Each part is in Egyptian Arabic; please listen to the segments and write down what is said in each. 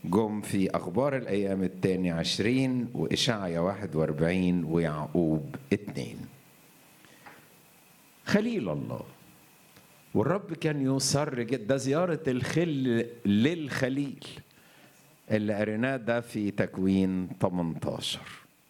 جم في أخبار الأيام الثاني عشرين وإشعيا واحد واربعين ويعقوب اتنين خليل الله والرب كان يصر جدا ده زيارة الخل للخليل اللي قريناه ده في تكوين 18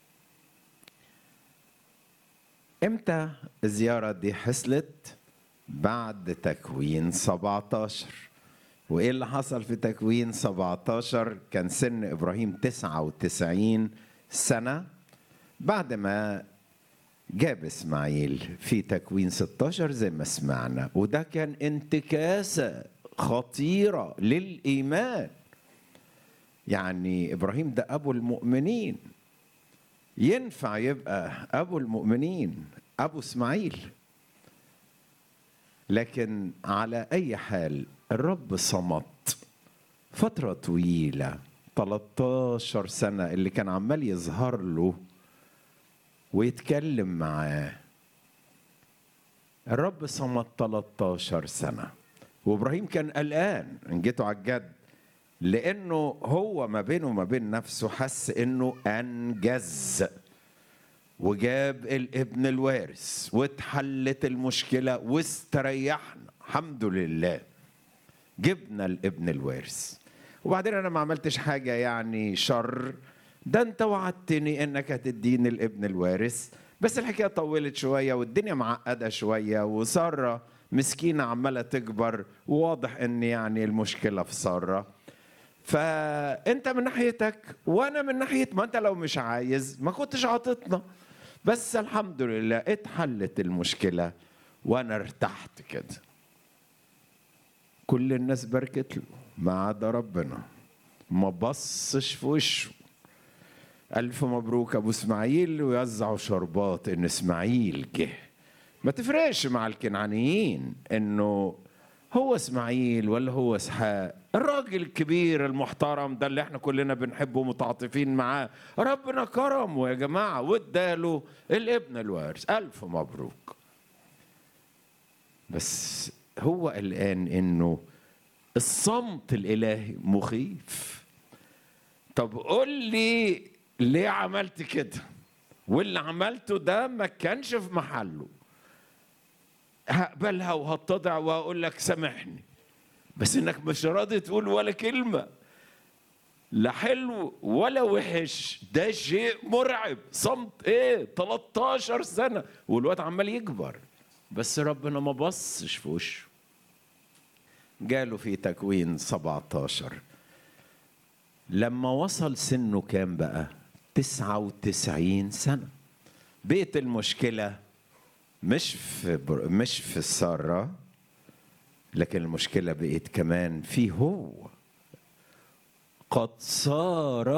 امتى الزيارة دي حصلت؟ بعد تكوين 17 وايه اللي حصل في تكوين 17 كان سن ابراهيم 99 سنة بعد ما جاب اسماعيل في تكوين 16 زي ما سمعنا وده كان انتكاسة خطيرة للإيمان يعني إبراهيم ده أبو المؤمنين ينفع يبقى أبو المؤمنين أبو إسماعيل لكن على أي حال الرب صمت فترة طويلة 13 سنة اللي كان عمال يظهر له ويتكلم معاه الرب صمت 13 سنة وإبراهيم كان قلقان إن جيتوا على الجد لأنه هو ما بينه وما بين نفسه حس إنه أنجز وجاب الابن الوارث واتحلت المشكلة واستريحنا الحمد لله جبنا الابن الوارث وبعدين انا ما عملتش حاجة يعني شر ده انت وعدتني انك هتديني الابن الوارث بس الحكاية طولت شوية والدنيا معقدة شوية وسارة مسكينة عمالة تكبر وواضح ان يعني المشكلة في سارة فانت من ناحيتك وانا من ناحية ما انت لو مش عايز ما كنتش عاطتنا بس الحمد لله اتحلت المشكلة وانا ارتحت كده كل الناس باركت له ما عدا ربنا ما بصش في وشه ألف مبروك أبو إسماعيل ويوزعوا شربات إن إسماعيل جه ما تفرقش مع الكنعانيين إنه هو إسماعيل ولا هو إسحاق الراجل الكبير المحترم ده اللي احنا كلنا بنحبه ومتعاطفين معاه ربنا كرمه يا جماعة واداله الابن الوارث ألف مبروك بس هو قلقان انه الصمت الالهي مخيف طب قول لي ليه عملت كده واللي عملته ده ما كانش في محله هقبلها وهتضع وهقول لك سامحني بس انك مش راضي تقول ولا كلمه لا حلو ولا وحش ده شيء مرعب صمت ايه 13 سنه والواد عمال يكبر بس ربنا ما بصش في وشه جاله في تكوين 17 لما وصل سنه كام بقى 99 سنة بقت المشكلة مش في بر... مش في سارة لكن المشكلة بقت كمان فيه هو قد صار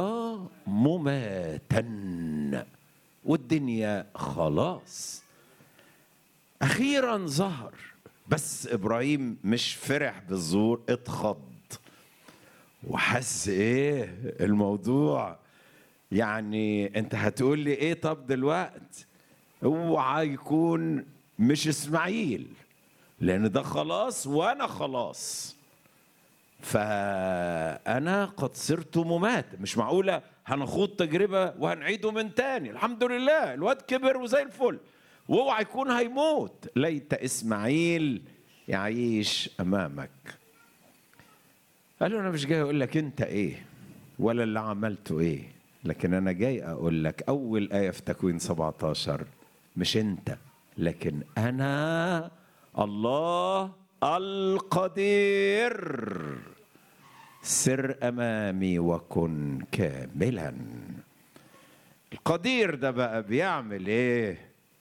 مماتا والدنيا خلاص اخيرا ظهر بس ابراهيم مش فرح بالظهور اتخض وحس ايه الموضوع يعني انت هتقول لي ايه طب دلوقت اوعى يكون مش اسماعيل لان ده خلاص وانا خلاص فانا قد صرت ممات مش معقوله هنخوض تجربه وهنعيده من تاني الحمد لله الواد كبر وزي الفل واوعى يكون هيموت ليت اسماعيل يعيش امامك قال له انا مش جاي اقول لك انت ايه ولا اللي عملته ايه لكن انا جاي اقول لك اول ايه في تكوين 17 مش انت لكن انا الله القدير سر امامي وكن كاملا القدير ده بقى بيعمل ايه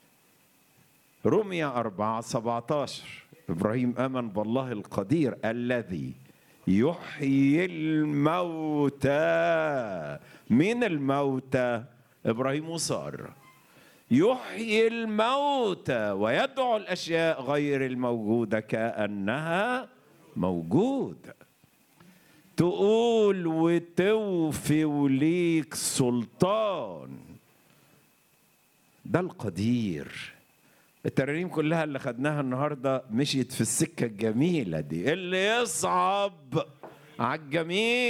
رمية أربعة سبعة عشر إبراهيم آمن بالله القدير الذي يحيي الموتى من الموتى إبراهيم وسارة يحيي الموتى ويدعو الأشياء غير الموجودة كأنها موجودة تقول وتوفي وليك سلطان ده القدير الترانيم كلها اللي خدناها النهارده مشيت في السكه الجميله دي اللي يصعب على الجميل